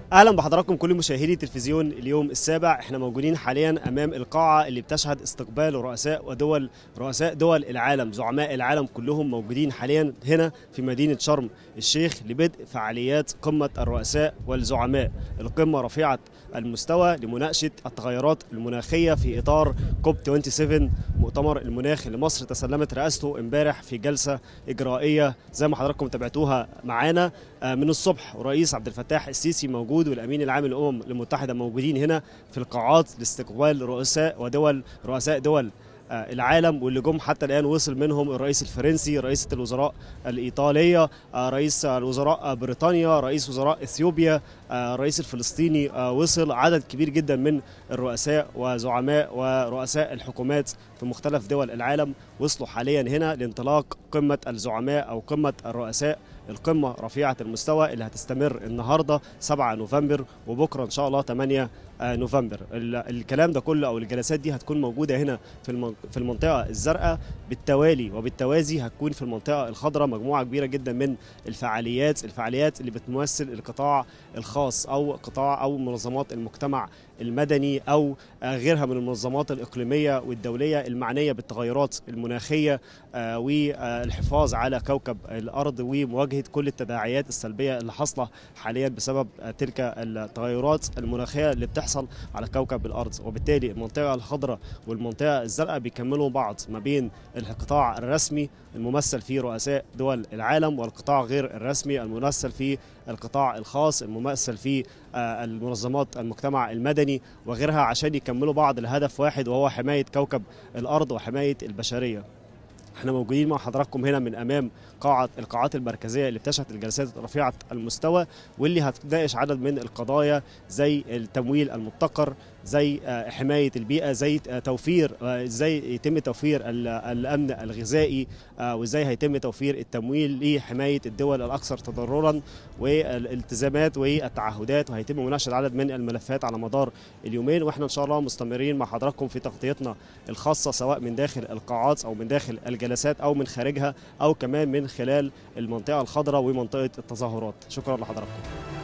اهلا بحضراتكم كل مشاهدي تلفزيون اليوم السابع احنا موجودين حاليا امام القاعه اللي بتشهد استقبال رؤساء ودول رؤساء دول العالم زعماء العالم كلهم موجودين حاليا هنا في مدينه شرم الشيخ لبدء فعاليات قمه الرؤساء والزعماء القمه رفيعه المستوى لمناقشه التغيرات المناخيه في اطار كوب 27 مؤتمر المناخ اللي مصر تسلمت رئاسته امبارح في جلسه اجرائيه زي ما حضراتكم تابعتوها معانا من الصبح ورئيس عبد الفتاح السيسي موجود والامين العام للامم المتحده موجودين هنا في القاعات لاستقبال رؤساء ودول رؤساء دول العالم واللي جم حتى الان وصل منهم الرئيس الفرنسي رئيسه الوزراء الايطاليه رئيس الوزراء بريطانيا رئيس وزراء اثيوبيا الرئيس الفلسطيني وصل عدد كبير جدا من الرؤساء وزعماء ورؤساء الحكومات في مختلف دول العالم وصلوا حاليا هنا لانطلاق قمه الزعماء او قمه الرؤساء القمة رفيعة المستوى اللي هتستمر النهاردة 7 نوفمبر وبكرة إن شاء الله 8 نوفمبر الكلام ده كله أو الجلسات دي هتكون موجودة هنا في في المنطقة الزرقاء بالتوالي وبالتوازي هتكون في المنطقة الخضراء مجموعة كبيرة جدا من الفعاليات الفعاليات اللي بتمثل القطاع الخاص أو قطاع أو منظمات المجتمع المدني أو غيرها من المنظمات الإقليمية والدولية المعنية بالتغيرات المناخية والحفاظ على كوكب الأرض ومواجهة كل التداعيات السلبية اللي حاصلة حاليا بسبب تلك التغيرات المناخية اللي بتحصل على كوكب الأرض وبالتالي المنطقة الخضراء والمنطقة الزرقاء بيكملوا بعض ما بين القطاع الرسمي الممثل فيه رؤساء دول العالم والقطاع غير الرسمي الممثل فيه القطاع الخاص الممثل فيه المنظمات المجتمع المدني وغيرها عشان يكملوا بعض الهدف واحد وهو حماية كوكب الأرض وحماية البشرية احنا موجودين مع حضراتكم هنا من امام قاعه القاعات المركزيه اللي بتشهد الجلسات رفيعه المستوى واللي هتناقش عدد من القضايا زي التمويل المبتكر زي حمايه البيئه زي توفير ازاي يتم توفير الامن الغذائي وازاي هيتم توفير التمويل لحمايه الدول الاكثر تضررا والالتزامات والتعهدات وهيتم مناقشه عدد من الملفات على مدار اليومين واحنا ان شاء الله مستمرين مع حضراتكم في تغطيتنا الخاصه سواء من داخل القاعات او من داخل الجلسات او من خارجها او كمان من خلال المنطقه الخضراء ومنطقه التظاهرات شكرا لحضراتكم